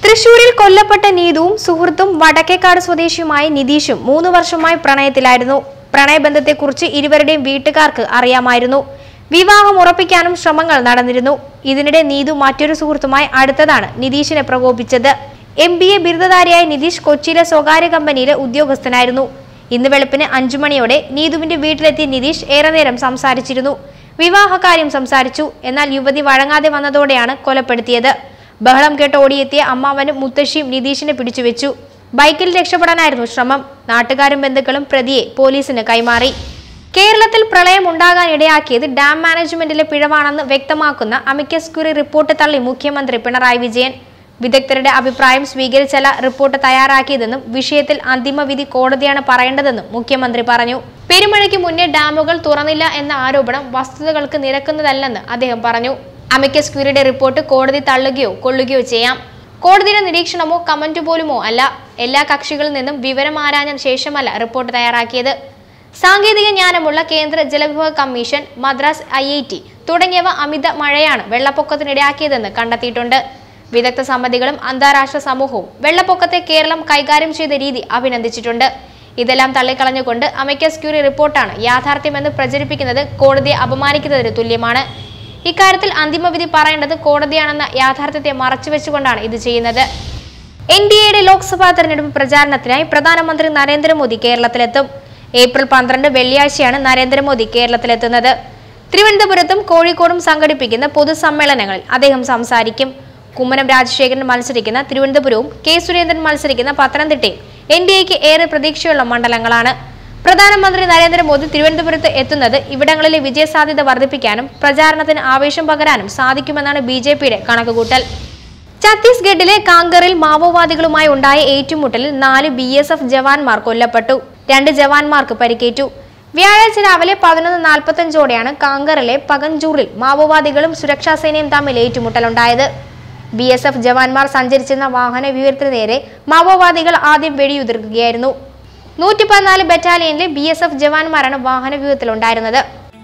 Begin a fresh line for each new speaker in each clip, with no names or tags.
തൃശൂരിൽ കൊല്ലപ്പെട്ട നീതുവും സുഹൃത്തും വടക്കേക്കാട് സ്വദേശിയുമായ നിതീഷും മൂന്ന് വർഷമായി പ്രണയത്തിലായിരുന്നു പ്രണയബന്ധത്തെക്കുറിച്ച് ഇരുവരുടെയും വീട്ടുകാർക്ക് അറിയാമായിരുന്നു വിവാഹം ഉറപ്പിക്കാനും ശ്രമങ്ങൾ നടന്നിരുന്നു ഇതിനിടെ നീതു മറ്റൊരു സുഹൃത്തുമായി അടുത്തതാണ് നിതീഷിനെ പ്രകോപിച്ചത് എം ബി എ ബിരുദധാരിയായ നിതീഷ് കൊച്ചിയിലെ സ്വകാര്യ കമ്പനിയിലെ ഉദ്യോഗസ്ഥനായിരുന്നു ഇന്ന് വെളുപ്പിന് അഞ്ചു മണിയോടെ നീതുവിന്റെ വീട്ടിലെത്തിയ നിതീഷ് ഏറെ നേരം സംസാരിച്ചിരുന്നു വിവാഹകാര്യം സംസാരിച്ചു എന്നാൽ യുവതി വഴങ്ങാതെ വന്നതോടെയാണ് കൊലപ്പെടുത്തിയത് ബഹളം കേട്ട് ഓടിയെത്തിയ അമ്മാവനും മുത്തശ്ശിയും നിതീഷിനെ പിടിച്ചുവെച്ചു ബൈക്കിൽ രക്ഷപ്പെടാനായിരുന്നു ശ്രമം നാട്ടുകാരും ബന്ധുക്കളും പ്രതിയെ പോലീസിന് കൈമാറി കേരളത്തിൽ പ്രളയം ഉണ്ടാകാൻ ഇടയാക്കിയത് ഡാം മാനേജ്മെന്റിലെ പിഴവാണെന്ന് വ്യക്തമാക്കുന്ന അമിക്കസ് ക്യൂറി റിപ്പോർട്ട് തള്ളി മുഖ്യമന്ത്രി പിണറായി വിജയൻ വിദഗ്ധരുടെ അഭിപ്രായം സ്വീകരിച്ചല്ല റിപ്പോർട്ട് തയ്യാറാക്കിയതെന്നും വിഷയത്തിൽ അന്തിമ വിധി കോടതിയാണ് പറയേണ്ടതെന്നും മുഖ്യമന്ത്രി പറഞ്ഞു പെരുമഴയ്ക്ക് മുന്നേ ഡാമുകൾ തുറന്നില്ല എന്ന ആരോപണം വസ്തുതകൾക്ക് നിരക്കുന്നതല്ലെന്ന് അദ്ദേഹം പറഞ്ഞു അമിക്കസ് ക്യൂറിയുടെ റിപ്പോർട്ട് കോടതി തള്ളുകയോ കൊള്ളുകയോ ചെയ്യാം കോടതിയുടെ നിരീക്ഷണമോ കമന്റ് പോലുമോ അല്ല എല്ലാ കക്ഷികളിൽ നിന്നും വിവരം ആരാഞ്ഞ ശേഷമല്ല റിപ്പോർട്ട് തയ്യാറാക്കിയത് സാങ്കേതിക ജ്ഞാനമുള്ള കേന്ദ്ര ജലവിഭവ commission Madras I I T തുടങ്ങിയവ അമിത മഴയാണ് വെള്ളപ്പൊക്കത്തിനിടയാക്കിയതെന്ന് കണ്ടെത്തിയിട്ടുണ്ട് വിദഗ്ധ സമിതികളും അന്താരാഷ്ട്ര സമൂഹവും വെള്ളപ്പൊക്കത്തെ കേരളം കൈകാര്യം ചെയ്ത രീതി അഭിനന്ദിച്ചിട്ടുണ്ട് ഇതെല്ലാം തള്ളിക്കളഞ്ഞുകൊണ്ട് അമിക്കസ് ക്യൂറി റിപ്പോർട്ടാണ് യാഥാർത്ഥ്യമെന്ന് പ്രചരിപ്പിക്കുന്നത് കോടതിയെ അപമാനിക്കുന്നതിന് തുല്യമാണ് ഇക്കാര്യത്തിൽ അന്തിമവിധി പറയേണ്ടത് കോടതിയാണെന്ന യാഥാർത്ഥ്യത്തെ മറച്ചുവെച്ചുകൊണ്ടാണ് ഇത് ചെയ്യുന്നത് എൻ ഡി എയുടെ ലോക്സഭാ തെരഞ്ഞെടുപ്പ് പ്രചാരണത്തിനായി പ്രധാനമന്ത്രി നരേന്ദ്രമോദി കേരളത്തിലെത്തും ഏപ്രിൽ പന്ത്രണ്ട് വെള്ളിയാഴ്ചയാണ് നരേന്ദ്രമോദി കേരളത്തിലെത്തുന്നത് തിരുവനന്തപുരത്തും കോഴിക്കോടും സംഘടിപ്പിക്കുന്ന പൊതുസമ്മേളനങ്ങളിൽ അദ്ദേഹം സംസാരിക്കും കുമ്മനം രാജശേഖരൻ മത്സരിക്കുന്ന തിരുവനന്തപുരവും കെ സുരേന്ദ്രൻ മത്സരിക്കുന്ന പത്തനംതിട്ടയും എൻ ഡി എക്ക് ഏറെ പ്രതീക്ഷയുള്ള മണ്ഡലങ്ങളാണ് പ്രധാനമന്ത്രി നരേന്ദ്രമോദി തിരുവനന്തപുരത്ത് എത്തുന്നത് ഇവിടങ്ങളിലെ വിജയസാധ്യത വർദ്ധിപ്പിക്കാനും പ്രചാരണത്തിന് ആവേശം പകരാനും സാധിക്കുമെന്നാണ് ബി ജെ പിയുടെ കണക്കുകൂട്ടൽ ഛത്തീസ്ഗഡിലെ കാങ്കറിൽ മാവോവാദികളുമായി ഉണ്ടായ ഏറ്റുമുട്ടലിൽ നാല് ബി എസ് എഫ് ജവാന്മാർ കൊല്ലപ്പെട്ടു രണ്ട് ജവാന്മാർക്ക് പരിക്കേറ്റു വ്യാഴാഴ്ച രാവിലെ പതിനൊന്ന് നാൽപ്പത്തഞ്ചോടെയാണ് കാങ്കറിലെ പകഞ്ചൂറിൽ മാവോവാദികളും സുരക്ഷാ സേനയും തമ്മിൽ ഏറ്റുമുട്ടലുണ്ടായത് ബി എസ് എഫ് ജവാന്മാർ സഞ്ചരിച്ചിരുന്ന വാഹന വ്യൂഹത്തിന് നേരെ മാവോവാദികൾ ആദ്യം വെടിയുതിർക്കുകയായിരുന്നു നൂറ്റി പതിനാല് ബറ്റാലിയനിലെ ബി എസ് എഫ് ജവാന്മാരാണ് വാഹന വ്യൂഹത്തിലുണ്ടായിരുന്നത്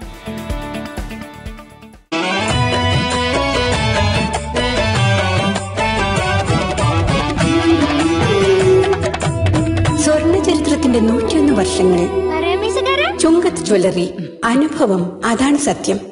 സ്വർണ്ണ ചരിത്രത്തിന്റെ നൂറ്റിയൊന്ന് വർഷങ്ങൾ ചുങ്കത്ത് ജ്വല്ലറി അനുഭവം അതാണ് സത്യം